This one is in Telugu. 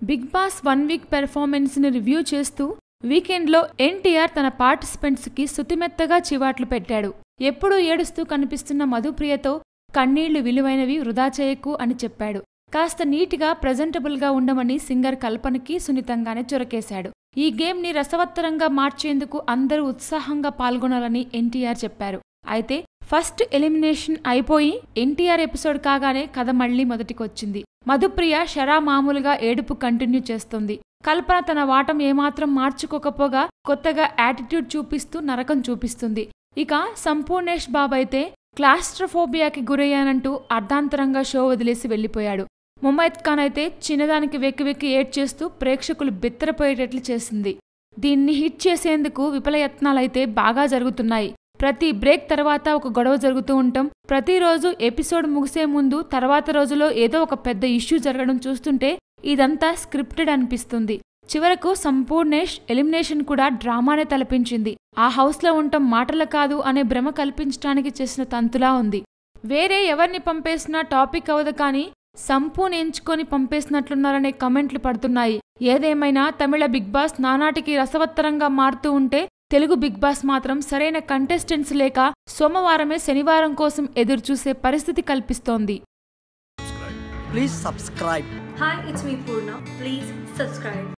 Big Boss one week performance ని రివ్యూ చేస్తూ వీకెండ్లో ఎన్టీఆర్ తన పార్టిసిపెంట్స్ కి శుతిమెత్తగా చివాట్లు పెట్టాడు ఎప్పుడూ ఏడుస్తూ కనిపిస్తున్న మధుప్రియతో కన్నీళ్లు విలువైనవి వృధా చేయకు అని చెప్పాడు కాస్త నీటిగా ప్రెజెంటబుల్గా ఉండమని సింగర్ కల్పనకి సున్నితంగానే చొరకేశాడు ఈ గేమ్ని రసవత్తరంగా మార్చేందుకు అందరూ ఉత్సాహంగా పాల్గొనాలని ఎన్టీఆర్ చెప్పారు అయితే ఫస్ట్ ఎలిమినేషన్ అయిపోయి ఎన్టీఆర్ ఎపిసోడ్ కాగానే కథ మళ్లీ మొదటికొచ్చింది మధుప్రియ షరా మామూలుగా ఏడుపు కంటిన్యూ చేస్తుంది కల్పన తన వాటం ఏమాత్రం మార్చుకోకపోగా కొత్తగా యాటిట్యూడ్ చూపిస్తూ నరకం చూపిస్తుంది ఇక సంపూర్ణేష్ బాబైతే క్లాస్ట్రఫోబియాకి గురయ్యానంటూ అర్ధాంతరంగా షో వదిలేసి వెళ్లిపోయాడు ముమైత్ ఖాన్ అయితే చిన్నదానికి వెక్కి వెక్కి ఏడ్ చేస్తూ ప్రేక్షకులు బిత్తరపోయేటట్లు చేసింది దీన్ని హిట్ చేసేందుకు విఫలయత్నాలైతే బాగా జరుగుతున్నాయి ప్రతి బ్రేక్ తర్వాత ఒక గొడవ జరుగుతూ ఉంటాం ప్రతిరోజు ఎపిసోడ్ ముగిసే ముందు తర్వాత రోజులో ఏదో ఒక పెద్ద ఇష్యూ జరగడం చూస్తుంటే ఇదంతా స్క్రిప్టెడ్ అనిపిస్తుంది చివరకు సంపూర్ణేష్ ఎలిమినేషన్ కూడా డ్రామానే తలపించింది ఆ హౌస్లో ఉండటం మాటల కాదు అనే భ్రమ కల్పించడానికి చేసిన తంతులా ఉంది వేరే ఎవరిని పంపేసినా టాపిక్ అవదు కానీ సంపూని ఎంచుకొని పంపేసినట్లున్నారనే కమెంట్లు పడుతున్నాయి ఏదేమైనా తమిళ బిగ్ బాస్ నానాటికి రసవత్తరంగా మారుతూ ఉంటే తెలుగు బిగ్ బాస్ మాత్రం సరైన కంటెస్టెంట్స్ లేక సోమవారమే శనివారం కోసం ఎదురుచూసే పరిస్థితి కల్పిస్తోంది Please subscribe. Hi, it's me Purna. Please subscribe.